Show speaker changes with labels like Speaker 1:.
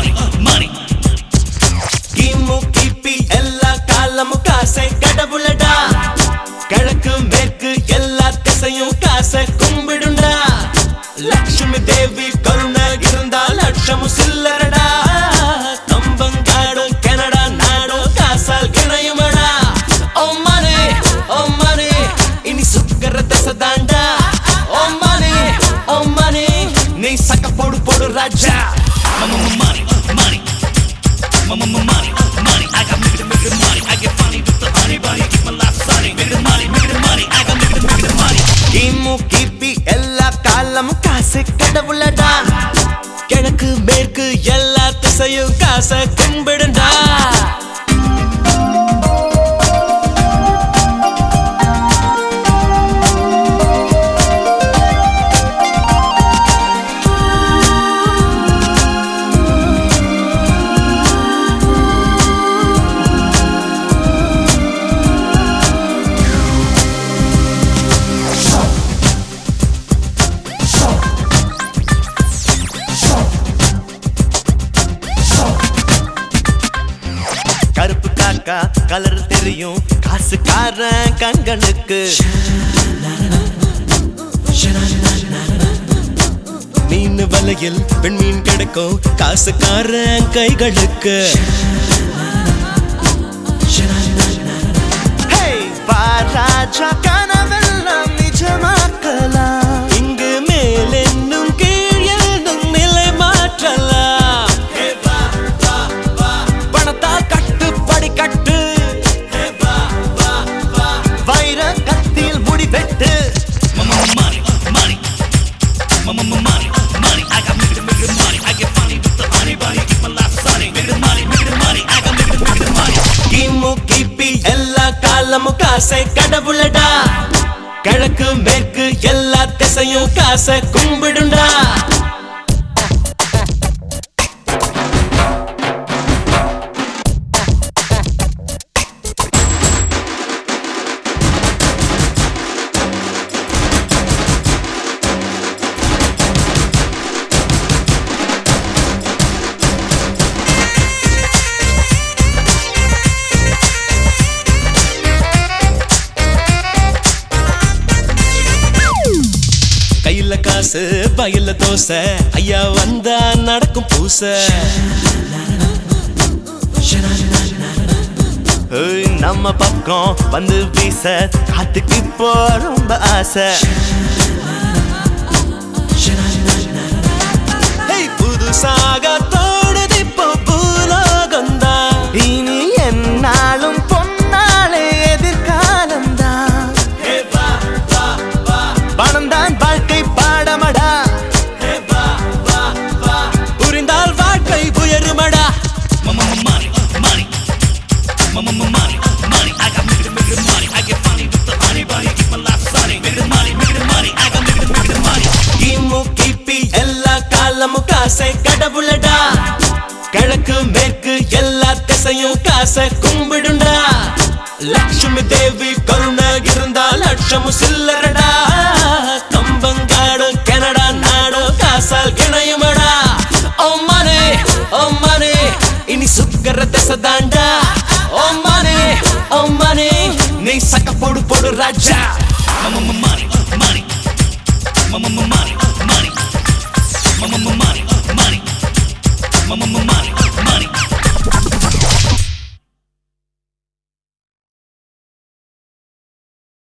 Speaker 1: money, money.
Speaker 2: கிமு கிபி எல்லா காலமும் காசை கடவுளடா கிழக்கு மேற்கு எல்லா திசையும் காசை கும்பிடுண்டா லட்சுமி தேவி கருணை இருந்தா லட்சமும் சில்லறடா கம்பங்காடு கனடா நாடு காசால் கிணையுமடா ஓ மனே ஓ மனே இனி சுக்கர தசை தாண்டா ஓ மனே ஓ மனே நீ சக்க போடு போடு ராஜா
Speaker 1: Money, money. Money, money, money. I got make it, make it money. I get funny with the honey bunny. Keep my life sunny. Make it money, make it money. I got make it, make it money.
Speaker 2: கிமு கிபி எல்லா காலமும் காசு கடவுளடா கிழக்கு மேற்கு எல்லா திசையும் காசை கும்பிடுண்டா கருப்பு காக்கா கலர் தெரியும் காசுக்காரன் கண்களுக்கு மீன் வலையில் பெண்மீன் கிடைக்கும் காசுக்காரன் கைகளுக்கு Hey, வா ராஜா கனவெல்லாம் நிஜமாக்கலாம் இங்கு மேல் என்னும் கீழ் என்னும் நிலை மாற்றலாம் பணத்தால் கட்டு படி கட்டு வைர கத்தியில் முடி வெட்டு
Speaker 1: Money, money. Money, money, money. I got make it, make it money. I get funny with the honey bunny. Keep my life sunny. Make it money, make it money. I got make it, make it money.
Speaker 2: கிமு கிபி எல்லா காலமும் காசை கடவுளடா கிழக்கு மேற்கு எல்லா திசையும் காசை கும்பிடுண்டா கையில காசு பையில தோசை ஐயா வந்தா நடக்கும் பூசை ஏய், நம்ம பக்கம் வந்து வீச காத்துக்கு இப்போ ரொம்ப ஆசை ஏய், புதுசாக தோடுது இப்போ பூலோகம்தான் இனி என்னாலும் பொன்னாலே எதிர்காலம்தான் பணம் தான் வாழ்க்கை பாடமடா புரிந்தால் வாழ்க்கை உயருமடா
Speaker 1: Money, money. Money, money. I got make it, make it money. I get funny with the honey bunny. Keep my life sunny. Make it money, make it money. I got make it, make it money.
Speaker 2: கிமு கிபி எல்லா காலமும் காசை கடவுளடா கிழக்கு மேற்கு எல்லா திசையும் காசை கும்பிடுண்டா லட்சுமி தேவி கருணை இருந்தா லட்சமும் சில்லறடா கம்பங்காடு கனடா நாடு காசால் கிணையுமடா ஓ மனே ஓ மனே இனி சுக்கர தசை தாண்டா ஓ மனே ஓ மனே நீ சக்க போடு போடு ராஜா